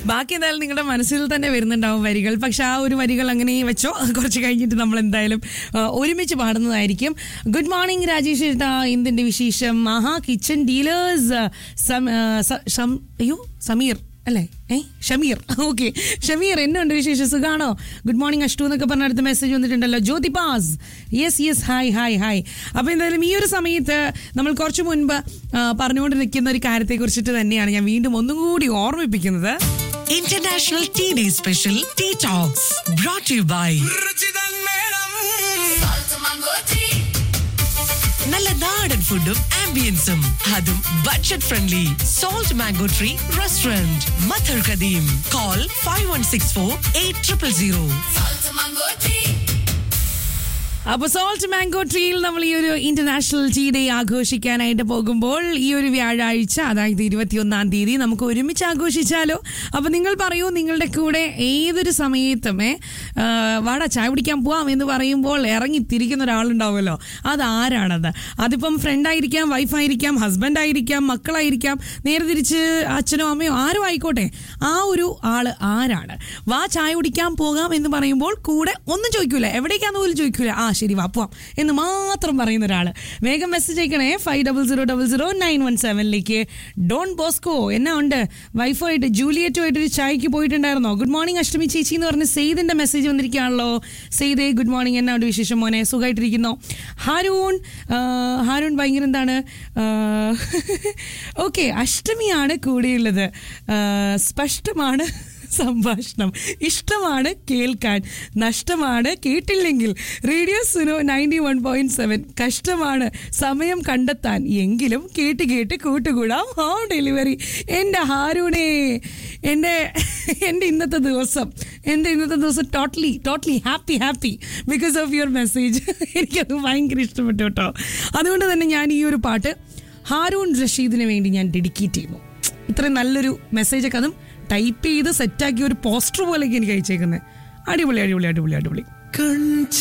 ബാക്കി എന്തായാലും നിങ്ങളുടെ മനസ്സിൽ തന്നെ വരുന്നുണ്ടാവും വരികൾ പക്ഷെ ആ ഒരു വരികൾ അങ്ങനെ വെച്ചോ കുറച്ച് കഴിഞ്ഞിട്ട് നമ്മൾ എന്തായാലും ആ, ഒരുമിച്ച് പാടുന്നതായിരിക്കും ഗുഡ് മോർണിംഗ് രാജേഷ് ചേട്ടാ എന്തിന്റെ വിശേഷം ആഹാ കിച്ചൺ ഡീലേഴ്സ് അയ്യോ സമീർ അല്ലേ ഏ ഷമീർ ഓക്കെ ഷമീർ എന്നുണ്ട് വിശേഷം സുഖാണോ ഗുഡ് മോർണിംഗ് അഷ്ടു എന്നൊക്കെ പറഞ്ഞ അടുത്ത മെസ്സേജ് വന്നിട്ടുണ്ടല്ലോ ജ്യോതി പാസ് yes yes hi hi hi അപ്പോൾ എന്തായാലും ഈ ഒരു സമയത്ത് നമ്മൾ കുറച്ച് മുൻപ് ആ, പറഞ്ഞുകൊണ്ട് നിൽക്കുന്ന ഒരു കാര്യത്തെ കുറിച്ചിട്ട് തന്നെയാണ് ഞാൻ വീണ്ടും ഒന്നും കൂടി ഓർമ്മിപ്പിക്കുന്നത് International Tea Day Special Tea Talks brought to you by നല്ല നാടൻ ഫുഡും ആംബിയൻസും അതും budget friendly Salt Mango Tree restaurant മഥർ കദീം call five one six four eight triple zero അപ്പോൾ സോൾട്ട് മാംഗോ ട്രീയിൽ നമ്മൾ ഈ ഒരു ഇന്റർനാഷണൽ ടീ ഡേ ആഘോഷിക്കാനായിട്ട് പോകുമ്പോൾ ഈ ഒരു വ്യാഴാഴ്ച അതായത് ഇരുപത്തിയൊന്നാം തീയതി നമുക്ക് ഒരുമിച്ച് ആഘോഷിച്ചാലോ അപ്പോൾ നിങ്ങൾ പറയൂ നിങ്ങളുടെ കൂടെ ഏതൊരു സമയത്തും ഏ, ആ, വാടാ ചായ കുടിക്കാൻ പോവാം എന്ന് പറയുമ്പോൾ ഇറങ്ങി തിരിക്കുന്ന ഒരാളുണ്ടാവുമല്ലോ അതാരാണത് അതിപ്പം ഫ്രണ്ടായിരിക്കാം വൈഫായിരിക്കാം ഹസ്ബൻഡ് ആയിരിക്കാം മക്കളായിരിക്കാം നേരെ തിരിച്ച് അച്ഛനോ അമ്മയോ ആരും ആയിക്കോട്ടെ ആ ഒരു ആള് ആരാണ് വാ ചായ കുടിക്കാൻ പോകാം എന്ന് പറയുമ്പോൾ കൂടെ ഒന്നും ചോദിക്കൂല എവിടേക്കാന്ന് പോലും ചോദിക്കൂല ആ ശരി വാ പോവാം എന്ന് മാത്രം പറയുന്ന ഒരാൾ വേഗം മെസ്സേജ് അയക്കണേ five double zero double zero nine one സെവനിലേക്ക് ഡോൺ ബോസ്കോ എന്നാ ഉണ്ട് വൈഫായിട്ട് ജൂലിയറ്റുമായിട്ട് ഒരു ചായക്ക് പോയിട്ടുണ്ടായിരുന്നോ ഗുഡ് മോർണിംഗ് അഷ്ടമി ചേച്ചി എന്ന് പറഞ്ഞ് സെയ്ദിന്റെ മെസ്സേജ് വന്നിരിക്കുകയാണല്ലോ സെയ്ദേ ഗുഡ് മോർണിംഗ് എന്നാ ഉണ്ട് വിശേഷം മോനെ സുഖമായിട്ടിരിക്കുന്നോ ഹാരൂൺ ആ, ഹാരൂൺ ഭയങ്കര എന്താണ് ഓക്കെ അഷ്ടമിയാണ് കൂടെയുള്ളത് ആ, സ്പഷ്ടമാണ് സംഭാഷണം ഇഷ്ടമാണ് കേൾക്കാൻ നഷ്ടമാണ് കേട്ടില്ലെങ്കിൽ radio Suno ninety one point seven കഷ്ടമാണ് സമയം കണ്ടെത്താൻ എങ്കിലും കേട്ട് കേട്ട് കൂട്ടുകൂടാം ഹോം ഡെലിവറി എൻ്റെ ഹാരൂണേ എൻ്റെ എൻ്റെ ഇന്നത്തെ ദിവസം എൻ്റെ ഇന്നത്തെ ദിവസം totally totally happy happy because of your message എനിക്കത് ഭയങ്കര ഇഷ്ടപ്പെട്ടു കേട്ടോ അതുകൊണ്ട് തന്നെ ഞാൻ ഈ ഒരു പാട്ട് ഹാരൂൺ റഷീദിന് വേണ്ടി ഞാൻ ഡെഡിക്കേറ്റ് ചെയ്യുന്നു ഇത്രയും നല്ലൊരു മെസ്സേജൊക്കെ അതും ടൈപ്പ് ചെയ്ത് സെറ്റാക്കി ഒരു പോസ്റ്റർ പോലെയൊക്കെ എനിക്ക് അയച്ചേക്കുന്നത് അടിപൊളി അടിപൊളി അടിപൊളി അടിപൊളി